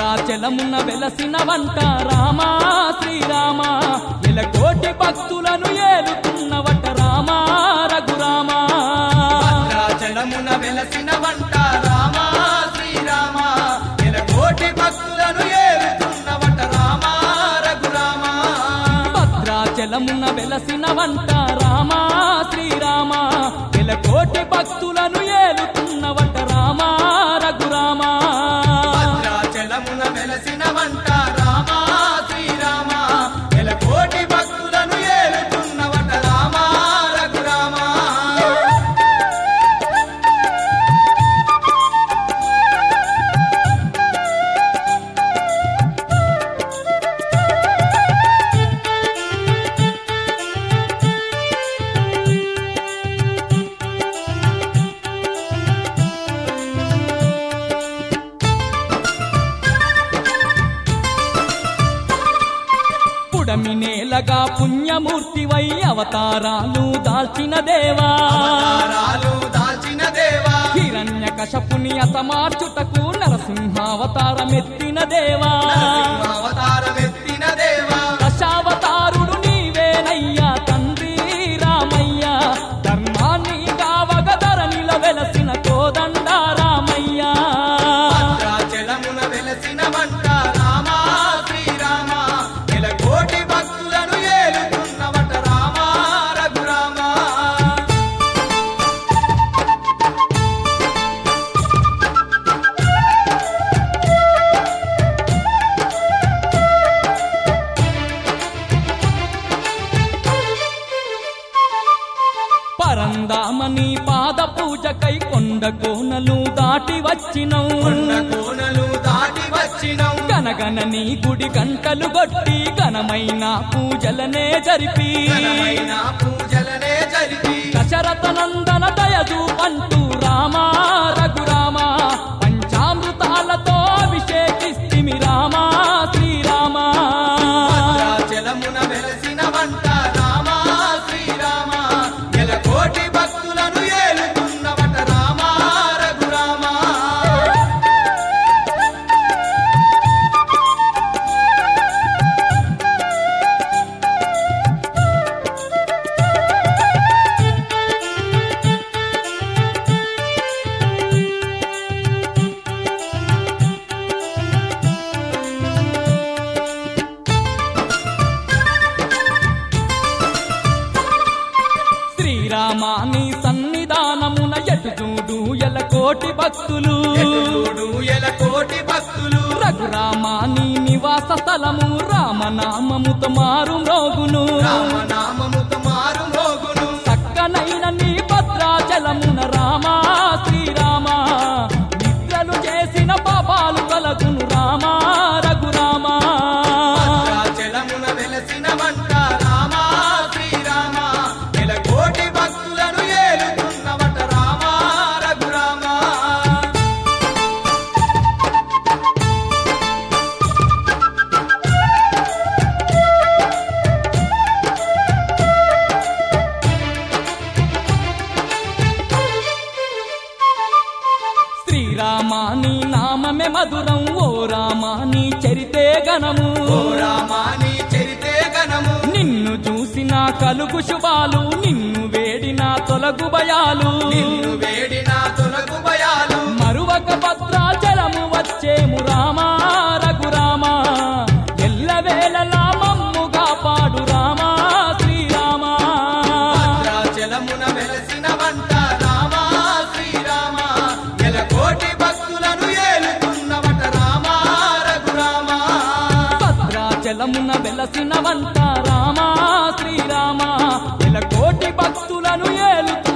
భద్రాచలమున వెలసిన వంట రామా శ్రీరామ కోటి భక్తులను ఏలుతున్నవట రామా రఘురామా భద్రాచలమున వెలసిన వంట రామ శ్రీరామ కోటి భక్తులను ఏలుతున్నవట రామ రఘురామ భద్రాచలమున వెలసిన వంట రామా శ్రీరామ కోటి భక్తులను ఏలుతున్నవట రామా రఘురామా భద్రాచలమున వెలసిన వంట రామ శ్రీరామ కోటి భక్తులను ఏలుతున్నవట రామ రఘురామ పుడమి నేలగా పుణ్యమూర్తివై అవతారాలు దాల్చిన దేవా తారాలు దాచిన దేవా హిరణ్య కశపుని అతమార్చుటకు నరసింహావతారమెత్తిన దేవా అవతారమెత్తిన దేవా దశావతారుడు నీవేనయ్యా తండ్రి రామయ్య ధర్మాన్ని కావగదరనిల వెలసిన కోదండ రామయ్య భద్రాచలమున వెలసిన వంట రామ శ్రీరామ కోటి భక్తులను ఏలుతున్నవట రామ రఘురామ పరందామని పాద పూజకై కొండ కోనలు దాటి వచ్చినవు కొండ కోనలు దాటి వచ్చినం గనగనని గుడి గంటలు కొట్టి ఘనమైన పూజలనే జరిపి ఘనమైన పూజలనే జరిపి దశరథ నందన దయదు పంటూ రామ రఘురామ పంచామృతాలతో అభిషేకిస్తిమి రామ శ్రీరామ భద్రాచలమున వెలసిన వంట రామ శ్రీరామ కోటి భక్తులను ఏలుతున్నవట రామ రఘురామ శ్రీరామాని సన్నిధానమున ఎటు చూడు ఎల కోటి భక్తులు ఎటుచూడు ఎల కోటి భక్తులు రఘురామాని నివాస స్థలము రామనామముతో మారు మ్రోగును రామనామముతో మారు మోగును చక్కనైన నీ భద్రాచలమున రామ శ్రీరామ నిద్రలు చేసిన పాపాలు కలగును రామ రఘురామ భద్రాచలమున వెలసిన వంట రామ శ్రీరామ ఎల కోటి భక్తులను ఏలుతున్నవట రామ రఘురామ శ్రీరామాని నామమే మధురం ఓ రామాని చరితే గణము ఓ రామాని చరితే గణము నిన్ను చూసిన కలుగు శుభాలు నిన్ను వేడిన తొలగు భయాలు నిన్ను వేడిన తొలగు భయాలు మరువక భద్రాచలము వచ్చేము రామా రఘురామ ఎల్లవేళలా మమ్ముగా పాడు రామా శ్రీరామ భద్రాచలమున వెలసిన వంట రామ శ్రీరామ ఎల కోటి భక్తులను ఏలుతున్నవట రామ రఘురామ భద్రాచలమున వెలసిన వంట రామా శ్రీరామ ఇలా కోటి భక్తులను ఏలుతూ